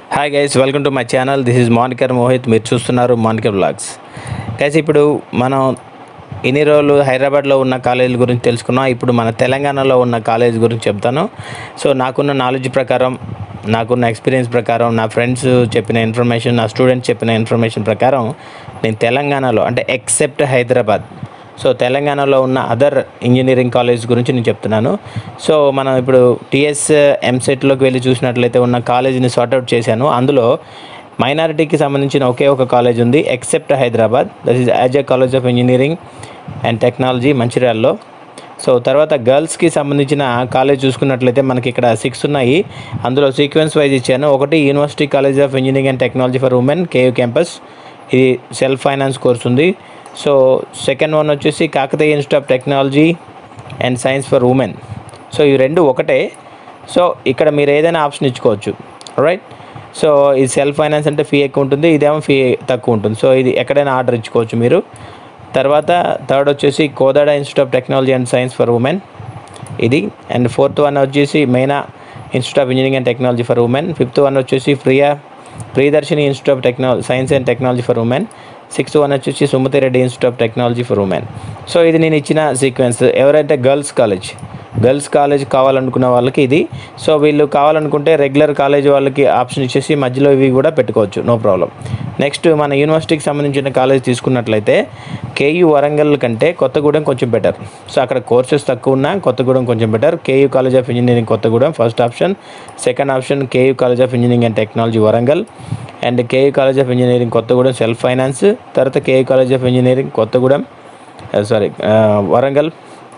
hi guys welcome to my channel this is Manikar Mohit మీరు చూస్తున్నారు మానికర్ blogs guys ఇప్పుడు మనం ఇన్ని రోజులు హైదరాబాద్లో ఉన్న కాలేజీల గురించి తెలుసుకున్నాం ఇప్పుడు మన తెలంగాణలో ఉన్న కాలేజ్ గురించి చెప్తాను సో నాకున్న నాలెడ్జ్ ప్రకారం నాకున్న ఎక్స్పీరియన్స్ ప్రకారం నా ఫ్రెండ్స్ చెప్పిన ఇన్ఫర్మేషన్ నా స్టూడెంట్స్ చెప్పిన ఇన్ఫర్మేషన్ ప్రకారం నేను తెలంగాణలో అంటే ఎక్సెప్ట్ హైదరాబాద్ సో తెలంగాణలో ఉన్న అదర్ ఇంజనీరింగ్ కాలేజ్ గురించి నేను చెప్తున్నాను సో మనం ఇప్పుడు టీఎస్ ఎంసెట్లోకి వెళ్ళి చూసినట్లయితే ఉన్న కాలేజీని సార్ట్అవుట్ చేశాను అందులో మైనారిటీకి సంబంధించిన ఒకే ఒక కాలేజ్ ఉంది except Hyderabad that is as college of engineering and technology మంచిర్యాలలో సో తర్వాత గర్ల్స్కి సంబంధించిన కాలేజ్ చూసుకున్నట్లయితే మనకి ఇక్కడ సిక్స్ ఉన్నాయి అందులో సీక్వెన్స్ వైజ్ ఇచ్చాను ఒకటి university college of engineering and technology for women KU campus ఇది సెల్ఫ్ ఫైనాన్స్ కోర్స్ ఉంది సో సెకండ్ వన్ వచ్చేసి Kakatiya institute of technology and science for women so ఇవి రెండు ఒకటే సో ఇక్కడ మీరు ఏదైనా ఆప్షన్ ఇచ్చుకోవచ్చు రైట్ సో ఇది సెల్ఫ్ ఫైనాన్స్ అంటే ఫీ ఎక్కువ ఉంటుంది ఇదేమో ఫీ తక్కువ ఉంటుంది సో ఇది ఎక్కడైనా ఆర్డర్ ఇచ్చుకోవచ్చు మీరు తర్వాత థర్డ్ వచ్చేసి Kodad institute of technology and science for women ఇది అండ్ ఫోర్త్ వన్ వచ్చేసి Maina institute of engineering and technology for women fifth one వచ్చేసి Priya Priyadarshini institute of technology science and technology for women sixth one వచ్చేసి Sumathi Reddy institute of technology for women so ఇది నేను ఇచ్చిన sequence ఎవరైతే girls college girls college కావాలనుకున్న వాళ్ళకి ఇది సో వీళ్ళు కావాలనుకుంటే రెగ్యులర్ కాలేజ్ వాళ్ళకి ఆప్షన్ ఇచ్చేసి మధ్యలో ఇవి కూడా పెట్టుకోవచ్చు నో ప్రాబ్లం నెక్స్ట్ మన యూనివర్సిటీకి సంబంధించిన కాలేజ్ తీసుకున్నట్లయితే కేయూ వరంగల్ కంటే కొత్తగూడెం కొంచెం బెటర్ సో అక్కడ కోర్సెస్ తక్కువ ఉన్నా కొత్తగూడెం కొంచెం better KU college of engineering Kothagudem first option second option KU college of engineering and technology Warangal and KU college of engineering Kothagudem self finance తర్వాత KU college of engineering Kothagudem sorry Warangal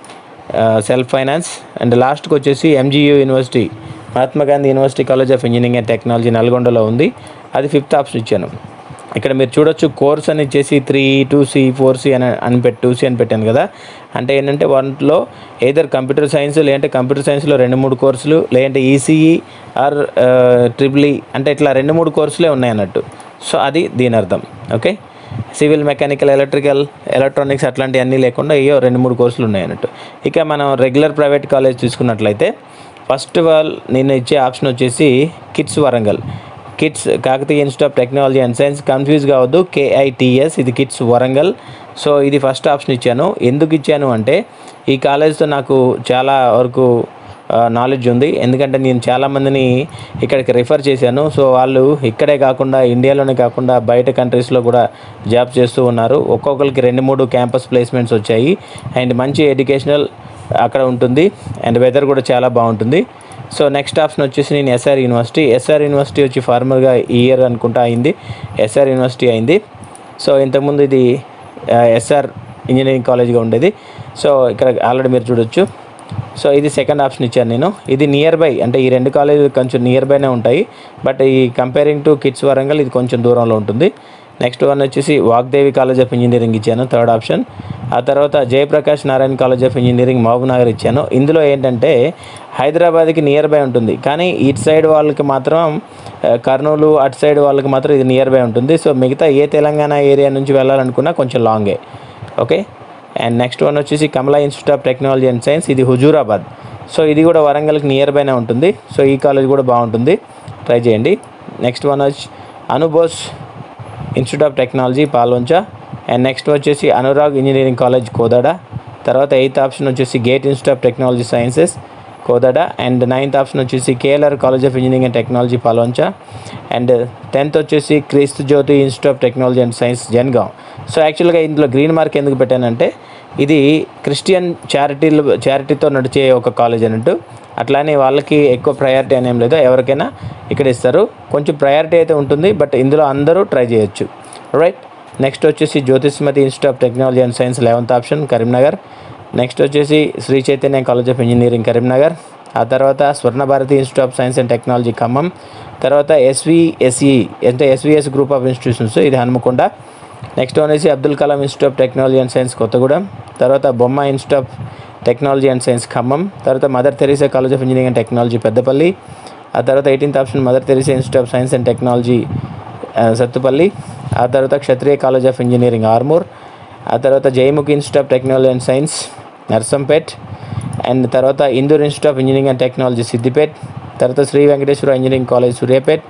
self finance and లాస్ట్కి వచ్చేసి MGU university Mahatma Gandhi university college of engineering and technology నల్గొండలో ఉంది అది fifth option ఇచ్చాను ఇక్కడ మీరు చూడొచ్చు కోర్స్ అని ఇచ్చేసి three two C four C అని అని పెట్టి టూ సి అని పెట్టాను కదా అంటే ఏంటంటే వాటిలో ఏదర్ కంప్యూటర్ సైన్స్ లేదంటే కంప్యూటర్ సైన్స్లో రెండు మూడు కోర్సులు లేదంటే ఈసీఈ ఆర్ ట్రిపుల్ ఈ అంటే ఇట్లా రెండు మూడు కోర్సులే ఉన్నాయి అన్నట్టు సో అది దీని అర్థం okay civil mechanical electrical electronics అట్లాంటివన్నీ లేకుండా ఏయో రెండు మూడు కోర్సులు ఉన్నాయి అన్నట్టు ఇక మనం రెగ్యులర్ ప్రైవేట్ కాలేజ్ చూసుకున్నట్లయితే ఫస్ట్ ఆఫ్ ఆల్ నేను ఇచ్చే ఆప్షన్ వచ్చేసి KITS Warangal KITS Kakatiya institute of technology and science confuse కావద్దు కేఐటిఎస్ ఇది కిడ్స్ వరంగల్ సో ఇది ఫస్ట్ ఆప్షన్ ఇచ్చాను ఎందుకు ఇచ్చాను అంటే ఈ కాలేజ్తో నాకు చాలా వరకు నాలెడ్జ్ ఉంది ఎందుకంటే నేను చాలామందిని ఇక్కడికి రిఫర్ చేశాను సో వాళ్ళు ఇక్కడే కాకుండా ఇండియాలోనే కాకుండా బయట కంట్రీస్లో కూడా జాబ్ చేస్తూ ఉన్నారు ఒక్కొక్కరికి రెండు మూడు క్యాంపస్ ప్లేస్మెంట్స్ వచ్చాయి అండ్ మంచి ఎడ్యుకేషనల్ అక్కడ ఉంటుంది అండ్ వెదర్ కూడా చాలా బాగుంటుంది సో నెక్స్ట్ ఆప్షన్ వచ్చేసి నేను ఎస్ఆర్ యూనివర్సిటీ ఎస్ఆర్ యూనివర్సిటీ వచ్చి ఫార్మల్గా ఈ ఇయర్ అనుకుంటా అయింది ఎస్ఆర్ యూనివర్సిటీ అయింది సో ఇంతకుముందు ఇది ఎస్ఆర్ ఇంజనీరింగ్ కాలేజ్గా ఉండేది సో ఇక్కడ ఆల్రెడీ మీరు చూడొచ్చు సో ఇది సెకండ్ ఆప్షన్ ఇచ్చాను నేను ఇది నియర్ బై అంటే ఈ రెండు కాలేజీలు కొంచెం నియర్ బైనే ఉంటాయి బట్ ఈ కంపేరింగ్ టు కిడ్స్ వరంగల్ ఇది కొంచెం దూరంలో ఉంటుంది నెక్స్ట్ వన్ వచ్చేసి వాగ్దేవి కాలేజ్ ఆఫ్ ఇంజనీరింగ్ ఇచ్చాను థర్డ్ ఆప్షన్ ఆ తర్వాత Jayaprakash Narayan college of engineering Mahabub Nagar ఇచ్చాను ఇందులో ఏంటంటే హైదరాబాద్కి నియర్ బై ఉంటుంది కానీ ఇటు సైడ్ వాళ్ళకి మాత్రం కర్నూలు అటు సైడ్ వాళ్ళకి మాత్రం ఇది నియర్ బై ఉంటుంది సో మిగతా ఏ తెలంగాణ ఏరియా నుంచి వెళ్ళాలనుకున్నా కొంచెం లాంగే ఓకే అండ్ నెక్స్ట్ వన్ వచ్చేసి Kamala institute of technology and science ఇది హుజూరాబాద్ సో ఇది కూడా వరంగల్కి నియర్ బైనే ఉంటుంది సో ఈ కాలేజ్ కూడా బాగుంటుంది ట్రై చేయండి నెక్స్ట్ వన్ వచ్చి Anubose institute of technology Palvancha and next వచ్చేసి అనురాగ్ ఇంజనీరింగ్ కాలేజ్ కోదాడ తర్వాత ఎయిత్ ఆప్షన్ వచ్చేసి Gate institute of technology sciences Kodad and ninth option వచ్చేసి KLR college of engineering and technology Palvancha and tenth వచ్చేసి Kreesthu Jyothi institute of technology and science Jangaon so యాక్చువల్గా ఇందులో green mark ఎందుకు పెట్టానంటే ఇది Christian చారిటీలు చారిటీతో నడిచే ఒక కాలేజ్ అన్నట్టు అట్లానే వాళ్ళకి ఎక్కువ ప్రయారిటీ అనేం లేదు ఎవరికైనా ఇక్కడ ఇస్తారు కొంచెం ప్రయారిటీ అయితే ఉంటుంది బట్ ఇందులో అందరూ ట్రై చేయొచ్చు రైట్ నెక్స్ట్ వచ్చేసి Jyothishmathi institute of technology and science eleventh option Karimnagar next వచ్చేసి Sri Chaitanya college of engineering Karimnagar ఆ తర్వాత Swarna Bharathi institute of science and technology Khammam తర్వాత ఎస్విఎస్ఈ అంటే ఎస్విఎస్ గ్రూప్ ఆఫ్ ఇన్స్టిట్యూషన్స్ ఇది హనుమకొండ నెక్స్ట్ వచ్చేసి Abdul Kalam institute of technology and science Kothagudem తర్వాత Bomma institute of technology and science Khammam తర్వాత Mother Teresa college of engineering and technology Peddapalli ఆ తర్వాత eighteenth option Mother Teresa institute of science and technology Sathupalli ఆ తర్వాత Kshatriya college of engineering Armoor ఆ తర్వాత Jayamukhi institute of technology and science Narsampet and తర్వాత Indur institute of engineering and technology Siddipet తర్వాత Sri Venkateswara engineering college Suryapet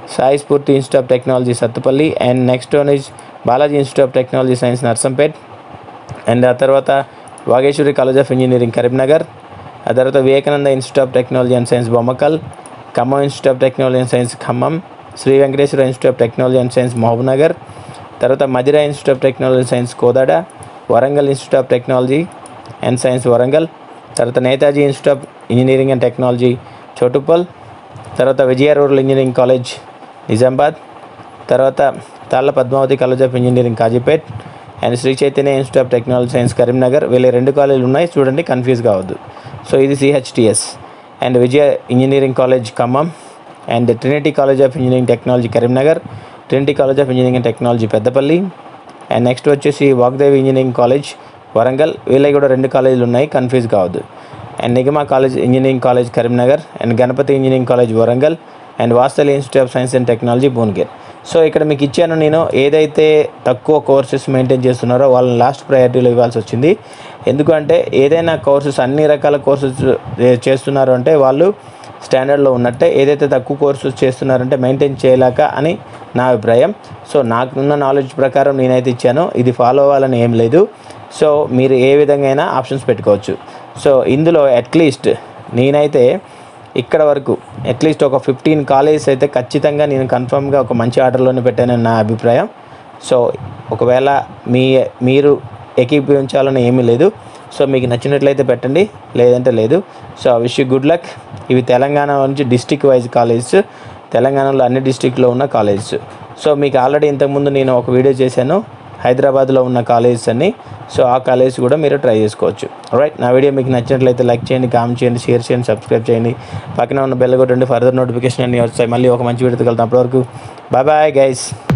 Sai Spoorthi institute of technology Sathupalli and next one is Balaji institute of technology science Narsampet and ఆ తర్వాత Vageshwari college of engineering Karimnagar ఆ తర్వాత Vivekananda institute of technology and science Bommakal Khammam institute of technology and science Khammam Sri Venkateswara institute of technology and science Mahabubnagar తర్వాత Madira institute of technology and science Kodad Warangal institute of technology and science Warangal తర్వాత Netaji institute of engineering and technology Choutuppal తర్వాత Vijaya rural engineering college Nizamabad తర్వాత Talla Padmavathi college of engineering Kazipet and Sri Chaitanya institute of technology science Karimnagar వీళ్ళ రెండు కాలేజీలు ఉన్నాయి చూడండి confuse కావద్దు సో ఇది CHTS and Vijaya engineering college Khammam and Trinity college of engineering technology Karimnagar Trinity college of engineering and technology Peddapalli and next వచ్చేసి Vagdevi engineering college Warangal వీళ్ళకి కూడా రెండు కాలేజీలు ఉన్నాయి కన్ఫ్యూజ్ కావద్దు and Nigama college engineering college Karimnagar and Ganapathi engineering college Warangal and Vastal institute of science and technology Bhuvanagiri so ఇక్కడ మీకు ఇచ్చాను నేను ఏదైతే తక్కువ కోర్సెస్ మెయింటైన్ చేస్తున్నారో వాళ్ళని లాస్ట్ ప్రయారిటీలో ఇవ్వాల్సి వచ్చింది ఎందుకంటే ఏదైనా కోర్సెస్ అన్ని రకాల కోర్సెస్ చేస్తున్నారు అంటే వాళ్ళు స్టాండర్డ్లో ఉన్నట్టే ఏదైతే తక్కువ కోర్సెస్ చేస్తున్నారంటే మెయింటైన్ చేయలేక అని నా అభిప్రాయం సో నాకున్న నాలెడ్జ్ ప్రకారం నేనైతే ఇచ్చాను ఇది ఫాలో అవ్వాలని ఏం లేదు సో మీరు ఏ విధంగా అయినా ఆప్షన్స్ పెట్టుకోవచ్చు సో ఇందులో అట్లీస్ట్ నేనైతే ఇక్కడ వరకు అట్లీస్ట్ ఒక ఫిఫ్టీన్ కాలేజెస్ అయితే ఖచ్చితంగా నేను కన్ఫర్మ్గా ఒక మంచి ఆర్డర్లోనే పెట్టానని నా అభిప్రాయం సో ఒకవేళ మీ మీరు ఏకీభవించాలని ఏమీ లేదు సో మీకు నచ్చినట్లయితే పెట్టండి లేదంటే లేదు సో విష్ గుడ్ లక్ ఇవి తెలంగాణ నుంచి డిస్టిక్ వైజ్ కాలేజెస్ తెలంగాణలో అన్ని డిస్టిక్లో ఉన్న కాలేజెస్ సో మీకు ఆల్రెడీ ఇంతకుముందు నేను ఒక వీడియో చేశాను హైదరాబాద్లో ఉన్న కాలేజెస్ అన్ని సో ఆ కాలేజ్ కూడా మీరు ట్రై చేసుకోవచ్చు రైట్ నా వీడియో మీకు నచ్చినట్లయితే లైక్ చేయండి కామెంట్ చేయండి షేర్ చేయండి సబ్స్క్రైబ్ చేయండి పక్కన ఉన్న బెల్ కొట్టండి ఫర్దర్ నోటిఫికేషన్ అన్ని వస్తాయి మళ్ళీ ఒక మంచి వీడియోతో వెళ్తాం అప్పటివరకు బాయ్ బాయ్ గైస్